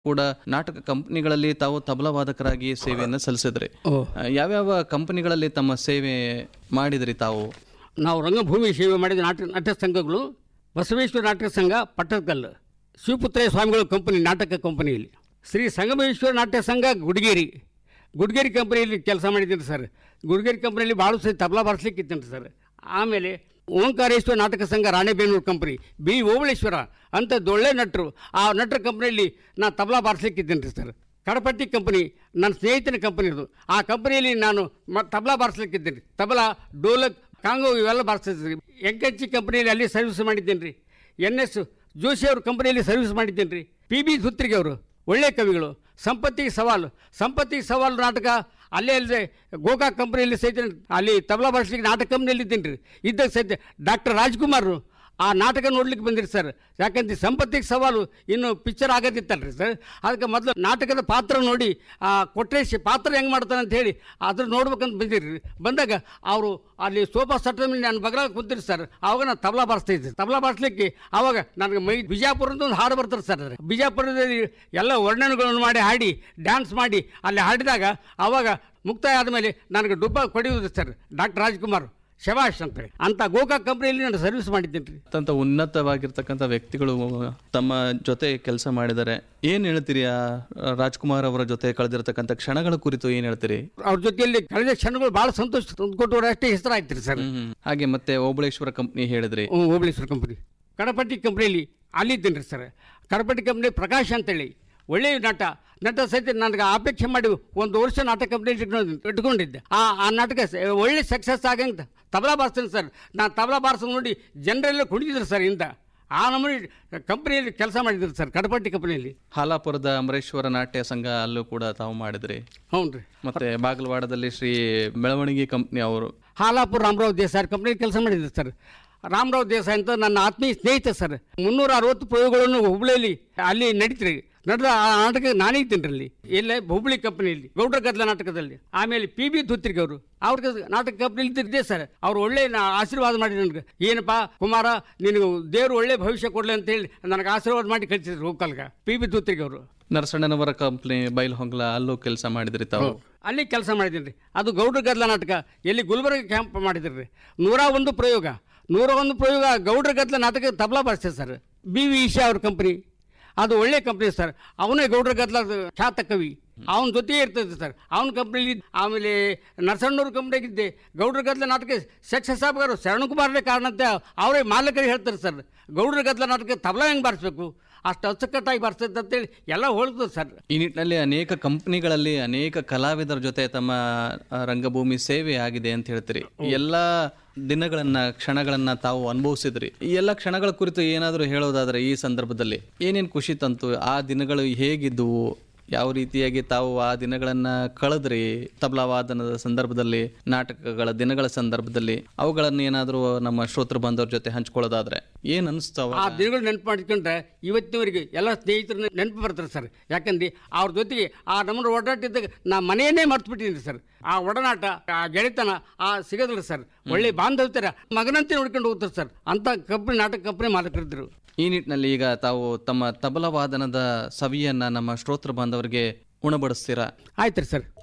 ಕೂಡ ನಾಟಕ ಕಂಪನಿಗಳಲ್ಲಿ ತಾವು ತಬಲಾ ವಾದಕರಾಗಿ ಸೇವೆಯನ್ನು ಸಲ್ಲಿಸಿದ್ರಿ ಓ ಆ, ಯಾವ್ಯಾವ ಕಂಪನಿಗಳಲ್ಲಿ ತಮ್ಮ ಸೇವೆ ಮಾಡಿದ್ರಿ ತಾವು ನಾವು ರಂಗಭೂಮಿ ಸೇವೆ ಮಾಡಿದ ನಾಟಕ ನಾಟಕ ಸಂಘಗಳು ಬಸವೇಶ್ವರ ನಾಟಕ ಸಂಘ ಪಟ್ಟದಕಲ್ಲು ಶಿವಪುತ್ರಯ್ಯ ಸ್ವಾಮಿಗಳ ಕಂಪನಿ ನಾಟಕ ಕಂಪನಿಯಲ್ಲಿ ಶ್ರೀ ಸಂಗಮೇಶ್ವರ ನಾಟ್ಯ ಸಂಘ ಗುಡಿಗೇರಿ ಗುಡಿಗೇರಿ ಕಂಪನಿಯಲ್ಲಿ ಕೆಲಸ ಮಾಡಿದ್ದೀನಿ ಸರ್ ಗುಡಿಗೇರಿ ಕಂಪನಿಯಲ್ಲಿ ಭಾಳ ಸರಿ ತಬಲಾ ಬಾರಿಸ್ಲಿಕ್ಕೆ ಇದ್ದೀನಿ ಸರ್ ಆಮೇಲೆ ಓಂಕಾರೇಶ್ವರ ನಾಟಕ ಸಂಘ ರಾಣೆಬೆನ್ನೂರು ಕಂಪನಿ ಬಿ ಓಬಳೇಶ್ವರ ಅಂಥದ್ದು ಒಳ್ಳೆ ನಟರು ಆ ನಟರ ಕಂಪನಿಯಲ್ಲಿ ನಾನು ತಬಲಾ ಬಾರಿಸ್ಲಿಕ್ಕೆ ಇದ್ದೀನಿ ರೀ ಸರ್ ಕಡಪಟ್ಟಿ ಕಂಪನಿ ನನ್ನ ಸ್ನೇಹಿತನ ಕಂಪನಿ ಅದು ಆ ಕಂಪನಿಯಲ್ಲಿ ನಾನು ಮ ತಬಲಾ ಬಾರಿಸ್ಲಿಕ್ಕಿದ್ದೀನಿ ತಬಲಾ ಡೋಲಕ್ ಕಾಂಗೋ ಇವೆಲ್ಲ ಬಾರಿಸ್ತಿದ್ರಿ ಎಂಕಚ್ಚಿ ಕಂಪನಿಯಲ್ಲಿ ಅಲ್ಲಿ ಸರ್ವಿಸ್ ಮಾಡಿದ್ದೀನಿ ರೀ ಎನ್ ಎಸ್ ಜೋಶಿ ಅವ್ರ ಕಂಪನಿಯಲ್ಲಿ ಸರ್ವಿಸ್ ಮಾಡಿದ್ದೀನಿ ರೀ ಪಿ ಬಿ ಧುತ್ರಿಗೆ ಅವರು ಒಳ್ಳೆ ಕವಿಗಳು ಸಂಪತ್ತಿಗೆ ಸವಾಲು ಸಂಪತ್ತಿಗೆ ಸವಾಲು ನಾಟಕ ಅಲ್ಲೇ ಅಲ್ಲದೆ ಗೋಕಾಕ್ ಕಂಪ್ನಿಯಲ್ಲಿ ಸಹಿತ ಅಲ್ಲಿ ತಬಲಾ ಬಾರಿಸ್ಲಿಕ್ಕೆ ನಾಟಕ ಕಂಪ್ನಿಯಲ್ಲಿ ಇದ್ದೀನಿ ರೀ ಇದ್ದಾಗ ಸಹಿತ ಡಾಕ್ಟರ್ ರಾಜ್ಕುಮಾರ್ ಆ ನಾಟಕ ನೋಡ್ಲಿಕ್ಕೆ ಬಂದಿರಿ ಸರ್ ಯಾಕಂದ್ರೆ ಸಂಪತ್ತಿಗೆ ಸವಾಲು ಇನ್ನು ಪಿಕ್ಚರ್ ಆಗೋದಿತ್ತಲ್ರಿ ಸರ್ ಅದಕ್ಕೆ ಮೊದಲು ನಾಟಕದ ಪಾತ್ರ ನೋಡಿ ಆ ಕೊಟ್ರೇಶ್ ಪಾತ್ರ ಹೆಂಗೆ ಮಾಡ್ತಾನೆ ಅಂತ ಹೇಳಿ ಅದ್ರ ನೋಡ್ಬೇಕಂತ ಬಂದಿರಿ ಬಂದಾಗ ಅವರು ಅಲ್ಲಿ ಸೋಫಾ ಸೆಟ್ ಮೇಲೆ ನಾನು ಬಗಲ ಕೂತಿರಿ ಸರ್ ಅವಾಗ ನಾನು ತಬಲಾ ಬಾರಿಸ್ತಾ ಇದ್ದೆ ತಬಲಾ ಬಾರಿಸ್ಲಿಕ್ಕೆ ಅವಾಗ ನನಗೆ ಮೈ ಬಿಜಾಪುರದ ಒಂದು ಹಾಡು ಬರ್ತಾರೆ ಸರ್ ಬಿಜಾಪುರದಲ್ಲಿ ಎಲ್ಲ ವರ್ಣನೆಗಳನ್ನು ಮಾಡಿ ಹಾಡಿ ಡ್ಯಾನ್ಸ್ ಮಾಡಿ ಅಲ್ಲಿ ಹಾಡಿದಾಗ ಅವಾಗ ಮುಕ್ತಾಯ ಆದಮೇಲೆ ನನಗೆ ಡುಬ್ಬ ಕೊಡಿಯುವುದು ಸರ್ ಡಾಕ್ಟರ್ ರಾಜ್ಕುಮಾರ್ ಶಭಾಷ್ ಅಂತೇಳಿ ಅಂತ ಗೋಕಾಕ್ ಕಂಪ್ನಿಯಲ್ಲಿ ನಾನು ಸರ್ವಿಸ್ ಮಾಡಿದ್ದೀನಿ ರೀ ಅತ್ಯಂತ ಉನ್ನತವಾಗಿರ್ತಕ್ಕಂಥ ವ್ಯಕ್ತಿಗಳು ತಮ್ಮ ಜೊತೆ ಕೆಲಸ ಮಾಡಿದ್ದಾರೆ ಏನ್ ಹೇಳ್ತೀರಿ ಆ ರಾಜ್ಕುಮಾರ್ ಅವರ ಜೊತೆ ಕಳೆದಿರ್ತಕ್ಕಂಥ ಕ್ಷಣಗಳ ಕುರಿತು ಏನ್ ಹೇಳ್ತೀರಿ ಅವ್ರ ಜೊತೆಯಲ್ಲಿ ಕಳೆದ ಕ್ಷಣಗಳು ಭಾಳ ಸಂತೋಷ ತಂದುಕೊಟ್ಟವ್ರು ಅಷ್ಟೇ ಹೆಸರಾಯ್ತು ರೀ ಸರ್ ಹ್ಮ್. ಹಾಗೆ ಮತ್ತೆ ಓಬಳೇಶ್ವರ ಕಂಪ್ನಿ ಹೇಳಿದ್ರಿ ಹ್ಞೂ ಓಬಳೇಶ್ವರ ಕಂಪ್ನಿ ಕಡಪಟ್ಟಿ ಕಂಪ್ನಿಯಲ್ಲಿ ಅಲ್ಲಿದ್ದೀನಿ ರೀ ಸರ್ ಕಡಪಟ್ಟಿ ಕಂಪ್ನಿ ಪ್ರಕಾಶ್ ಅಂತೇಳಿ ಒಳ್ಳೆಯ ನಟ ನಟ ಸಹಿತ ನನಗೆ ಅಪೇಕ್ಷೆ ಮಾಡಿ ಒಂದು ವರ್ಷ ನಾಟಕ ಕಂಪ್ನಿಯಲ್ಲಿ ಇಟ್ಕೊಂಡು ಇಟ್ಕೊಂಡಿದ್ದೆ ಆ ಆ ನಾಟಕ ಸ- ಒಳ್ಳೆ ಸಕ್ಸಸ್ ಆಗಂತ ತಬಲಾ ಬಾರಿಸ್ತೀನಿ ಸರ್ ನಾನು ತಬಲಾ ಬಾರಿಸೋದು ನೋಡಿ ಜನರೆಲ್ಲ ಕುಣಿದಿದ್ರು ಸರ್ ಇಂದ ಆ ನಮೂನಿ ಕಂಪ್ನಿಯಲ್ಲಿ ಕೆಲಸ ಮಾಡಿದ್ರು ಸರ್ ಕಡಪಟ್ಟಿ ಕಂಪ್ನಿಯಲ್ಲಿ ಹಾಲಾಪುರದ ಅಮರೇಶ್ವರ ನಾಟ್ಯ ಸಂಘ ಅಲ್ಲೂ ಕೂಡ ತಾವು ಮಾಡಿದ್ರಿ ಹ್ಞೂ ರೀ ಮತ್ತೆ ಬಾಗಲವಾಡದಲ್ಲಿ ಶ್ರೀ ಬೆಳವಣಿಗೆ ಕಂಪ್ನಿ ಅವರು ಹಾಲಾಪುರ ರಾಮರಾವ್ ದೇಸಾಯಿ ಕಂಪ್ನಿ ಕೆಲಸ ಮಾಡಿದ್ದೆ ಸರ್ ರಾಮರಾವ್ ದೇಸಾಯಿ ಅಂತ ನನ್ನ ಆತ್ಮೀಯ ಸ್ನೇಹಿತ ಸರ್ ಮುನ್ನೂರ ಅರವತ್ತು ಪ್ರಯೋಗಗಳನ್ನು ಹುಬ್ಳಿಯಲ್ಲಿ ಅಲ್ಲಿ ನಡೀತ್ರಿ ನಡೆದ ಆ ನಾಟಕ ನಾನೇ ಇದ್ದೀನಿ ಅಲ್ಲಿ ಇಲ್ಲೇ ಹುಬ್ಳಿ ಕಂಪನಿಯಲ್ಲಿ ಗೌಡ್ರ ಗದ್ಲ ನಾಟಕದಲ್ಲಿ ಆಮೇಲೆ ಪಿ ಬಿ ಧುತ್ರಿಗೆ ಅವರು ಅವ್ರಿಗೆ ನಾಟಕ ಕಂಪ್ನಿಲಿ ಇದ್ದೆ ಸರ್ ಅವ್ರು ಒಳ್ಳೆ ನಾ- ಆಶೀರ್ವಾದ ಮಾಡಿ ನನಗೆ ಏನಪ್ಪ ಕುಮಾರ ನಿನಗೆ ದೇವರು ಒಳ್ಳೆ ಭವಿಷ್ಯ ಕೊಡಲಿ ಅಂತ ಹೇಳಿ ನನಗೆ ಆಶೀರ್ವಾದ ಮಾಡಿ ಕಳಿಸಿದ್ರು ಹೋಗಲ್ಗ ಪಿ ಬಿ ಧುತ್ರಿಗೆ ಅವರು ನರಸಣ್ಣನವರ ಕಂಪ್ನಿ ಬೈಲ್ಹೊಂಗ್ಲ ಅಲ್ಲೂ ಕೆಲಸ ಮಾಡಿದ್ರಿ ತಾವು ಅಲ್ಲಿ ಕೆಲಸ ಮಾಡಿದ್ದೀನಿ ರೀ ಅದು ಗೌಡ್ರ ಗದ್ಲ ನಾಟಕ ಎಲ್ಲಿ ಗುಲ್ಬರ್ಗ ಕ್ಯಾಂಪ್ ಮಾಡಿದ್ರಿ ರೀ ನೂರ ಒಂದು ಪ್ರಯೋಗ ನೂರ ಒಂದು ಪ್ರಯೋಗ ಗೌಡ್ರ ಗದ್ಲ ನಾಟಕ ತಬಲಾ ಬಾರಿಸ್ತೇವೆ ಸರ್ ಬಿ ವಿ ಈಶಾ ಅವ್ರ ಕಂಪ್ನಿ ಅದು ಒಳ್ಳೆ ಕಂಪ್ನಿ ಸರ್ ಅವನೇ ಗೌಡ್ರ ಗದ್ಲ ಖ್ಯಾತ ಕವಿ ಅವನ ಜೊತೆ ಇರ್ತದೆ ಸರ್ ಅವನ ಕಂಪ್ನಿಲಿ ಆಮೇಲೆ ನರಸಣ್ಣವ್ರ ಕಂಪ್ನಿಯಾಗಿದ್ದೆ ಗೌಡ್ರ ಗದ್ಲ ನಾಟಕ ಸಕ್ಸಸ್ ಆಗಬೇಕಾದ್ರು ಶರಣಕುಮಾರನೇ ಕಾರಣ ಅಂತ ಅವರೇ ಮಾಲಕರಿಗೆ ಹೇಳ್ತಾರೆ ಸರ್ ಗೌಡ್ರ ಗದ್ಲ ನಾಟಕ ತಬಲಾ ಹೆಂಗೆ ಬಾರಿಸ್ಬೇಕು ಅಷ್ಟು ಅಚ್ಚುಕಟ್ಟಾಗಿ ಬಾರಿಸ್ತೈತೆ ಅಂತೇಳಿ ಎಲ್ಲ ಹೋಳ್ತದೆ ಸರ್ ಈ ನಿಟ್ಟಿನಲ್ಲಿ ಅನೇಕ ಕಂಪನಿಗಳಲ್ಲಿ ಅನೇಕ ಕಲಾವಿದರ ಜೊತೆ ತಮ್ಮ ಆ, ರಂಗಭೂಮಿ ಸೇವೆ ಆಗಿದೆ ಅಂತ ಹೇಳ್ತೀರಿ ಈ ಎಲ್ಲಾ ದಿನಗಳನ್ನ ಕ್ಷಣಗಳನ್ನ ತಾವು ಅನುಭವಿಸಿದ್ರಿ ಈ ಎಲ್ಲ ಕ್ಷಣಗಳ ಕುರಿತು ಏನಾದರೂ ಹೇಳೋದಾದ್ರೆ ಈ ಸಂದರ್ಭದಲ್ಲಿ ಏನೇನ್ ಖುಷಿ ತಂತು ಆ ದಿನಗಳು ಹೇಗಿದ್ದುವು ಯಾವ ರೀತಿಯಾಗಿ ತಾವು ಆ ದಿನಗಳನ್ನ ಕಳೆದ್ರಿ ತಬಲಾ ವಾದನದ ಸಂದರ್ಭದಲ್ಲಿ ನಾಟಕಗಳ ದಿನಗಳ ಸಂದರ್ಭದಲ್ಲಿ ಅವುಗಳನ್ನ ಏನಾದರೂ ನಮ್ಮ ಶ್ರೋತೃ ಬಂದವ್ರ ಜೊತೆ ಹಂಚ್ಕೊಳ್ಳೋದಾದ್ರೆ ಏನ್ ಅನಿಸ್ತಾವ ಆ ದಿನಗಳು ನೆನಪು ಮಾಡಿಕೊಂಡ್ರೆ ಇವತ್ತಿನವರೆಗೆ ಎಲ್ಲ ಸ್ನೇಹಿತರು ನೆನಪು ಬರ್ತಾರೆ ಸರ್ ಯಾಕಂದ್ರೆ ಅವ್ರ ಜೊತೆಗೆ ಆ ನಮ್ಮನ್ನ ಒಡನಾಟಿದ್ದಾಗ ನಾ ಮನೆಯನ್ನೇ ಮರ್ತು ಬಿಟ್ಟಿದ್ದೀನಿ ಸರ್ ಆ ಒಡನಾಟ ಆ ಗೆಳೆತನ ಆ ಸಿಗೋದಿಲ್ಲ ಸರ್ ಒಳ್ಳೆ ಬಾಂಧವ್ಯತರ ಮಗನಂತೆ ನೋಡ್ಕೊಂಡು ಹೋಗ್ತಾರೆ ಸರ್ ಅಂತ ಕಂಪ್ನಿ ನಾಟಕ ಕಂಪ್ನಿ ಮಾಲಕರಿದ್ರು ಈ ನಿಟ್ಟಿನಲ್ಲಿ ಈಗ ತಾವು ತಮ್ಮ ತಬಲ ವಾದನದ ಸವಿಯನ್ನ ನಮ್ಮ ಶ್ರೋತೃ ಬಾಂಧವರಿಗೆ ಉಣಬಡಿಸ್ತೀರಾ ಆಯ್ತು ರೀ ಸರ್